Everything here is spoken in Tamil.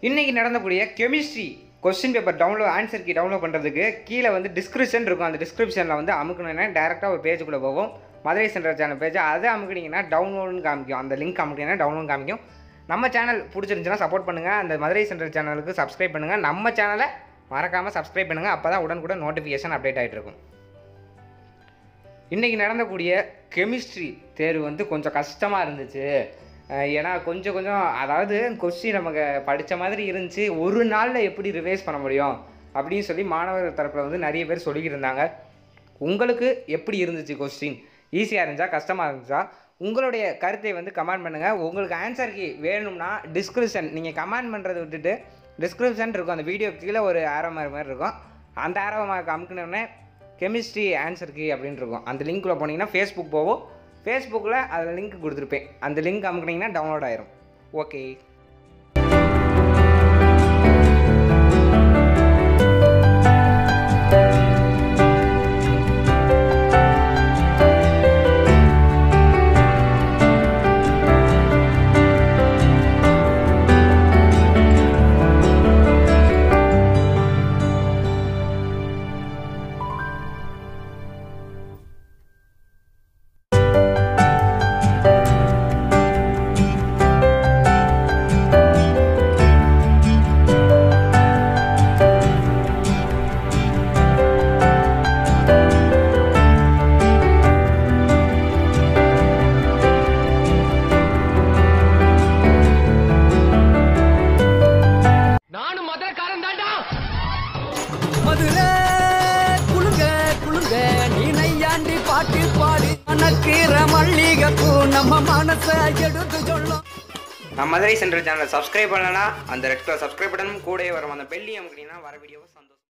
இன்றைக்கி நடந்தக்கூடிய chemistry question paper download answer key download பண்ணுறதுக்கு கீழே வந்து டிஸ்கிரிப்ஷன் இருக்கும் அந்த டிஸ்கிரிப்ஷனில் வந்து அமுக்கணுன்னா டேரெக்டாக ஒரு பேஜுக்குள்ளே போகும் மதுரை சென்டர் சேனல் பேஜ் அதை அமுக்கினீங்கன்னா டவுன்லோடுன்னு காமிக்கும் அந்த லிங்க் அமுக்கினீங்கன்னா டவுன்லோட் காமிக்கும் நம்ம சேனல் பிடிச்சிருந்துச்சுன்னா சப்போர்ட் பண்ணுங்கள் அந்த மதுரை சென்டர் சேனலுக்கு சப்ஸ்கிரைப் பண்ணுங்கள் நம்ம சேனலை மறக்காமல் சப்ஸ்கிரைப் பண்ணுங்கள் அப்போ தான் உடனுக்குடன் நோட்டிஃபிகேஷன் அப்டேட் ஆகிட்டு இருக்கும் இன்றைக்கி நடந்தக்கூடிய கெமிஸ்ட்ரி தேர்வு வந்து கொஞ்சம் கஷ்டமாக இருந்துச்சு அஹ் ஏன்னா கொஞ்சம் கொஞ்சம் அதாவது கொஸ்டின் நமக்கு படித்த மாதிரி இருந்துச்சு ஒரு நாளில் எப்படி ரிவைஸ் பண்ண முடியும் அப்படின்னு சொல்லி மாணவர் தரப்பில் வந்து நிறைய பேர் சொல்லிக்கிட்டு இருந்தாங்க உங்களுக்கு எப்படி இருந்துச்சு கொஸ்டின் ஈஸியாக இருந்துச்சா கஷ்டமாக இருந்துச்சா உங்களுடைய கருத்தை வந்து கமெண்ட் பண்ணுங்கள் உங்களுக்கு ஆன்சர் கீ வேணும்னா டிஸ்கிரிப்ஷன் நீங்கள் கமெண்ட் பண்ணுறதை விட்டுட்டு டிஸ்கிரிப்ஷன் இருக்கும் அந்த வீடியோ கீழே ஒரு ஆரோ மாதிரி மாதிரி இருக்கும் அந்த ஆரோ மார்க் அமுக்கினோடனே கெமிஸ்ட்ரி ஆன்சர் கீ அப்படின்னு இருக்கும் அந்த லிங்க்குள்ளே போனீங்கன்னா ஃபேஸ்புக் போகும் ஃபேஸ்புக்கில் அதில் லிங்க் கொடுத்துருப்பேன் அந்த லிங்க் அமுக்குனீங்கன்னா டவுன்லோட் ஆயிரும் ஓகே நானும் மதுரக்காரன் தாண்டா மதுரை குளுங்க குளுங்க நீ நையாண்டி பாட்டு பாடி மணக்கிற மல்லிகை பூ நம்ம மனச எடுத்து சொல்லும் நம்ம மதுரை சென்ட்ரல் சேனலை சப்ஸ்கிரைப் பண்ணலன்னா அந்த ரெட் கலர் சப்ஸ்கிரைப் பட்டனும் கூடவே வரும் அந்த பெல்லி அமுக்கினீங்கன்னா வர வீடியோவை சந்தோஷம்